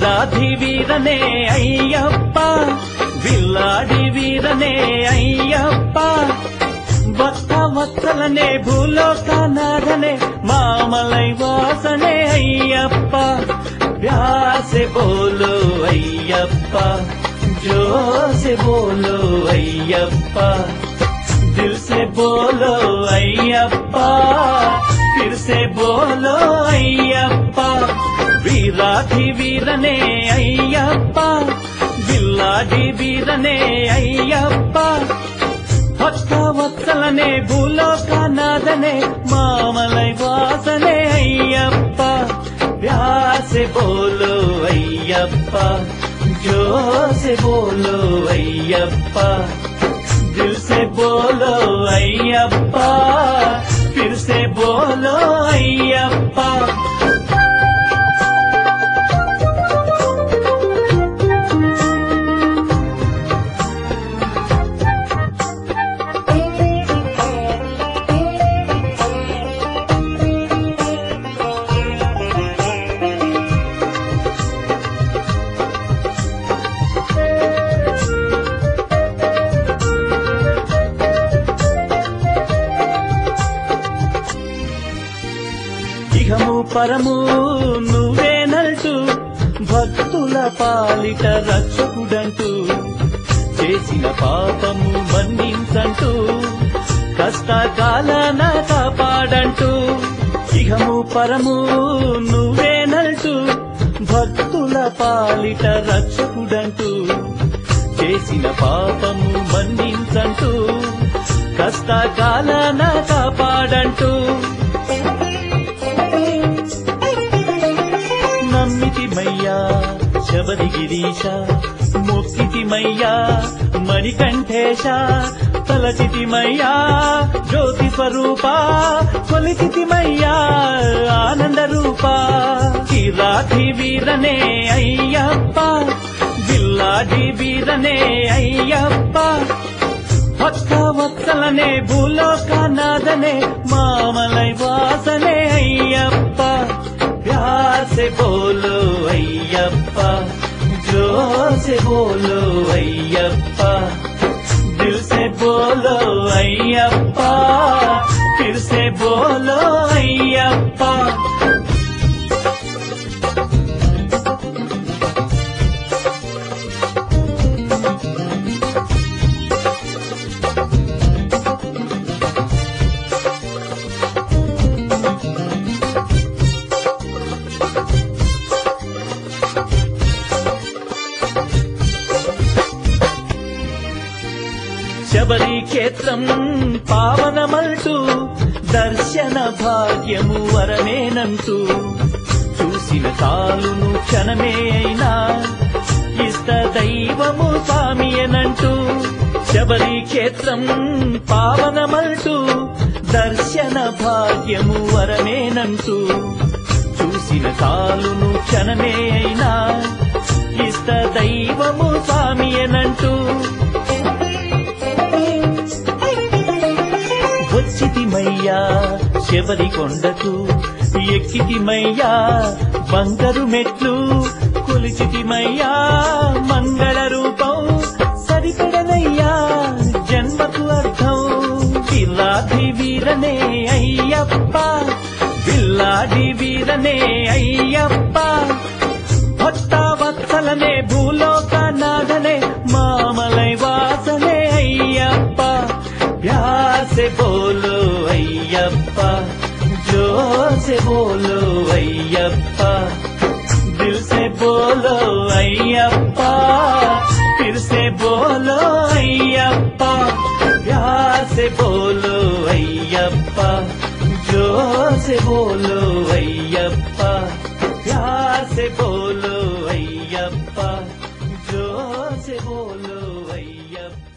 వీరాధి వీరనే అయ్యప్ప విల్లాడి వీరనే అయ్యప్ప భక్త వత్సలనే భూలోకనాథనే మామలై వాసనే అయ్యప్ప ప్యాసే బోలో అయ్యప్ప జోసే బోలో అయ్యప్ప दिल से बोलो अय्यप्पा फिर से बोलो अय्यप्पा వీరాధి వీరనే అయ్యప్ప బిల్లాడి వీరనే అయ్యప్ప భక్త వత్సలనే భూలోకనాథనే మామలై వాసనే అయ్యప్ప ప్యాసే బోలో అయ్యప్ప జోసే బోలో అయ్యప్ప दिल से बोलो अय्यप्पा फिर से बोलो अय्यप्पा ఇహము పరము నువ్వేనంటూ భక్తుల పాలిట రక్షకుడంటూ చేసిన పాపము మన్నించంటూ కష్టకాలన కాపాడంటూ ఇహము పరము నువ్వేనంటూ భక్తుల పాలిట రక్షకుడంటూ చేసిన పాపము మన్నించంటూ కష్టకాలన కాపాడంటూ నమ్మితిమయ్యా శబరిగిరీశ మొక్కితిమయ్యా మణికంఠేశ తలచితిమయ్యా జ్యోతి స్వరూప కొలిచితిమయ్యా ఆనంద రూప కిరాఠి వీరనే అయ్యప్ప బిల్లాడి వీరనే అయ్యప్ప భక్త వత్సలనే భూలోకనాథనే మామలై వాసనే అయ్యప్ప प्यार से बोलो अय्यप्पा जोर से बोलो अय्यप्पा दिल से बोलो अय्यप्पा फिर से बोलो अय्यप्पा శబరి క్షేత్రం పావనమంటూ దర్శన భాగ్యము వరమేనంటూ చూసిన కాలును క్షణమే అయినా ఇష్ట దైవము స్వామియనంటూ శబరి క్షేత్రం పావనమంటూ దర్శన భాగ్యము వరమేనంటూ చూసిన కాలును క్షణమే అయినా ఇష్ట దైవము స్వామియనంటూ వచ్చితిమయ్యా శబరి కొండకు ఎక్కితిమయ్యా బంగారు మెట్లు కొలిచితిమయ్యా మంగళ రూపం సరిపడనయ్యా జన్మకు అర్థం పిల్లాది వీరనే అయ్యప్ప పిల్లాడి వీరనే అయ్యప్ప భక్త వత్సలనే భూలోకనాథనే మామలై వాసనే అయ్యప్ప प्यार से बोलो अय्यप्पा जोर से बोलो अय्यप्पा दिल से बोलो अय्यप्पा फिर से बोलो अय्यप्पा प्यार से बोलो अय्यप्पा जोर से बोलो अय्यप्पा प्यार से बोलो अय्यप्पा जोर से बोलो अय्यप्पा